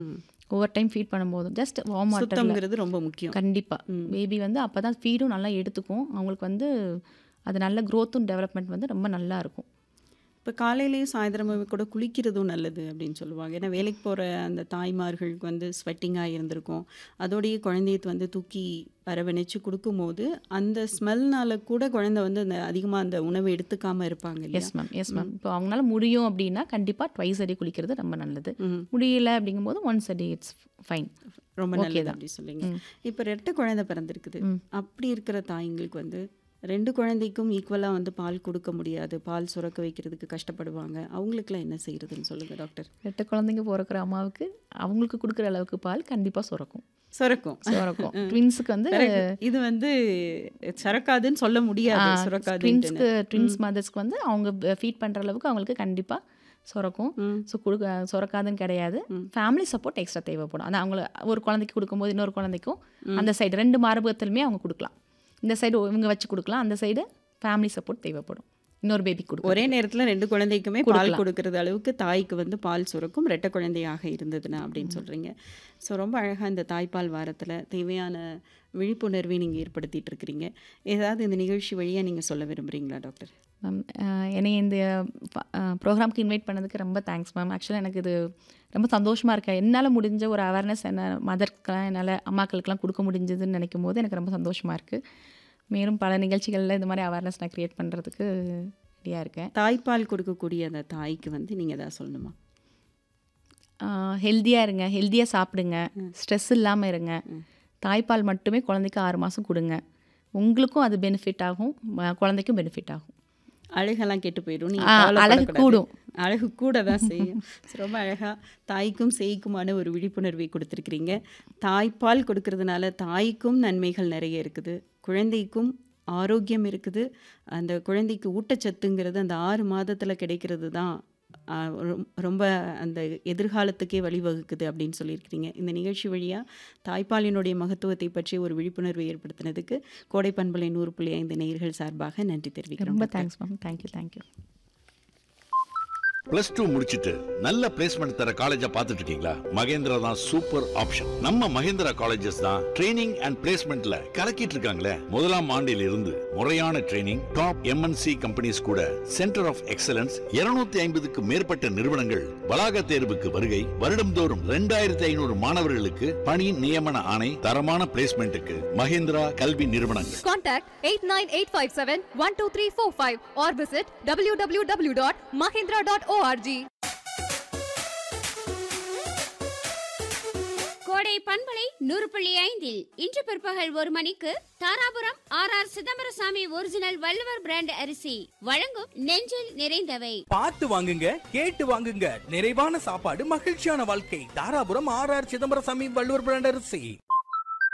ம். ஒவ்வொரு time feed பண்ணும்போதும் ஜஸ்ட் வார்ம் வாட்டரில் சுத்தம்ங்கிறது ரொம்ப முக்கியம் கண்டிப்பாக ம். பேபி வந்து அப்போ தான் ஃபீடும் நல்லா எடுத்துக்கும் அவங்களுக்கு வந்து அது நல்ல க்ரோத்தும் டெவலப்மெண்ட் வந்து ரொம்ப நல்லா இருக்கும் இப்போ காலையிலேயும் சாயந்தரமும் கூட குளிக்கிறதும் நல்லது அப்படின்னு சொல்லுவாங்க ஏன்னா வேலைக்கு போகிற அந்த தாய்மார்களுக்கு வந்து ஸ்வெட்டிங்காக இருந்திருக்கும் அதோடைய குழந்தைய வந்து தூக்கி அரவணைச்சு கொடுக்கும்போது அந்த ஸ்மெல்னால கூட குழந்தை வந்து அந்த அதிகமாக அந்த உணவை எடுத்துக்காம இருப்பாங்க இல்லையா எஸ் மேம் எஸ் மேம் இப்போ அவங்களால முடியும் அப்படின்னா கண்டிப்பாக ட்வைஸ் அடி குளிக்கிறது ரொம்ப நல்லது ம். முடியல அப்படிங்கும்போது ஒன்ஸ் அடி இட்ஸ் ஃபைன் ரொம்ப Okay நல்லது தான். அப்படி சொல்லிங்க ம். இப்போ ரெட்டை குழந்தை பிறந்திருக்குது ம். அப்படி இருக்கிற தாய்ங்களுக்கு வந்து ரெண்டு குழந்தைக்கும் ஈக்குவலாக வந்து பால் கொடுக்க முடியாது பால் சுரக்க வைக்கிறதுக்கு கஷ்டப்படுவாங்க அவங்களுக்குலாம் என்ன செய்யறதுன்னு சொல்லுங்க டாக்டர் ரெட்டை குழந்தைங்க பிறக்கிற அம்மாவுக்கு அவங்களுக்கு கொடுக்குற அளவுக்கு பால் கண்டிப்பாக சுரக்கும் சுரக்கும் சுரக்கும் ட்வின்ஸுக்கு வந்து பிறகு இது வந்து சரக்காதுன்னு சொல்ல முடியாது சுரக்காதுன்ட்டு ட்வின்ஸ்க்கு ட்வின்ஸ் மதர்ஸ்க்கு வந்து அவங்க ஃபீட் பண்ணுற அளவுக்கு அவங்களுக்கு கண்டிப்பாக சுரக்கும் ம். ஸோ கொடுக்க சுரக்காதுன்னு கிடையாது ஃபேமிலி சப்போர்ட் எக்ஸ்ட்ரா தேவைப்படும் அது அவங்கள ஒரு குழந்தைக்கு கொடுக்கும்போது இன்னொரு குழந்தைக்கும் அந்த சைடு ரெண்டு மார்பகத்திலுமே அவங்க கொடுக்கலாம் இந்த சைடு இவங்க வச்சு கொடுக்கலாம் அந்த சைடு ஃபேமிலி சப்போர்ட் தேவைப்படும் இன்னொரு பேபி கொடுக்கும் ஒரே நேரத்தில் ரெண்டு குழந்தைக்குமே பால் கொடுக்கறது அளவுக்கு தாய்க்கு வந்து பால் சுரக்கும் ரெட்டை குழந்தையாக இருந்ததுன்னா அப்படின்னு சொல்கிறீங்க ஸோ ரொம்ப அழகாக இந்த தாய்ப்பால் வாரத்தில் தேவையான விழிப்புணர்வை நீங்கள் ஏற்படுத்திட்டு இருக்கிறீங்க ஏதாவது இந்த நிகழ்ச்சி வழியாக நீங்கள் சொல்ல விரும்புகிறீங்களா டாக்டர் மேம் என்னை இந்த ப்ரோக்ராம்க்கு இன்வைட் பண்ணதுக்கு ரொம்ப தேங்க்ஸ் மேம் ஆக்சுவலாக எனக்கு இது ரொம்ப சந்தோஷமாக இருக்கேன் என்னால் முடிஞ்ச ஒரு அவேர்னஸ் என்ன மதர்க்கெலாம் என்னால் அம்மாக்களுக்கெல்லாம் கொடுக்க முடிஞ்சதுன்னு நினைக்கும் போது எனக்கு ரொம்ப சந்தோஷமாக இருக்குது மேலும் பல நிகழ்ச்சிகளில் இந்த மாதிரி அவேர்னஸ் நான் க்ரியேட் பண்ணுறதுக்கு ரெடியாக இருக்கேன் தாய்ப்பால் கொடுக்கக்கூடிய அந்த தாய்க்கு வந்து நீங்கள் எதாவது சொல்லணுமா ஹெல்த்தியாக இருங்க ஹெல்த்தியாக சாப்பிடுங்க ஸ்ட்ரெஸ் இல்லாமல் இருங்க தாய்ப்பால் மட்டுமே குழந்தைக்கு ஆறு மாதம் கொடுங்க உங்களுக்கும் அது பெனிஃபிட் ஆகும் ம- குழந்தைக்கும் பெனிஃபிட் ஆகும் அழகெல்லாம் கெட்டு போயிடும் ஆ, அழகு கூடும். அழகு கூட தான் செய்யும் So, ரொம்ப அழகாக தாய்க்கும் சேய்க்குமான ஒரு விழிப்புணர்வை கொடுத்துருக்கிறீங்க தாய்ப்பால் கொடுக்கறதுனால தாய்க்கும் நன்மைகள் நிறைய இருக்குது குழந்தைக்கும் ஆரோக்கியம் இருக்குது அந்த குழந்தைக்கு ஊட்டச்சத்துங்கிறது அந்த ஆறு மாதத்தில் கிடைக்கிறது தான் ஆ, ரொம்- ரொம்ப அந்த எதிர்காலத்துக்கே வழிவகுக்குது அப்படின்னு சொல்லியிருக்கிறீங்க இந்த நிகழ்ச்சி வழியாக தாய்ப்பாலினுடைய மகத்துவத்தை பற்றி ஒரு விழிப்புணர்வை ஏற்படுத்தினதுக்கு கோடை பண்பலை நூறு புள்ளி ஐந்து நேயர்கள் சார்பாக நன்றி தெரிவிக்கிறோம் ரொம்ப thanks ma'am thank you thank you plus two முடிச்சிட்டு நல்ல பிளேஸ்மெண்ட் தர காலேஜா பார்த்துட்டு இருக்கீங்களா மகேந்திரா தான் சூப்பர் ஆப்ஷன் நம்ம மகேந்திரா காலேஜஸ் தான் ட்ரைனிங் அண்ட் பிளேஸ்மெண்ட்ல கலக்கிட்டு இருக்காங்களே முதலாம் ஆண்டில் இருந்து முறையான ட்ரைனிங் டாப் எம்என்சி கம்பெனிஸ் கூட சென்டர் ஆஃப் எக்ஸலன்ஸ் 250 ஐம்பதுக்கு மேற்பட்ட நிறுவனங்கள் வளாக தேர்வுக்கு வருகை வருடம்தோறும் ரெண்டாயிரத்தி ஐநூறு மாணவர்களுக்கு பணி நியமன ஆணை தரமான பிளேஸ்மெண்ட்டுக்கு மகேந்திரா கல்வி நிறுவனங்கள் Contact 89857-12345 or visit www.mahindra.org. கோடை பண்பலை நூறு புள்ளி ஐந்தில் இன்று பிற்பகல் ஒரு மணிக்கு Dharapuram R R Chidambarasamy original Valluvar brand அரிசி வழங்கும் நெஞ்சில் நிறைந்தவை பார்த்து வாங்குங்க கேட்டு வாங்குங்க நிறைவான சாப்பாடு மகிழ்ச்சியான வாழ்க்கை Dharapuram R R Chidambarasamy Valluvar brand அரிசி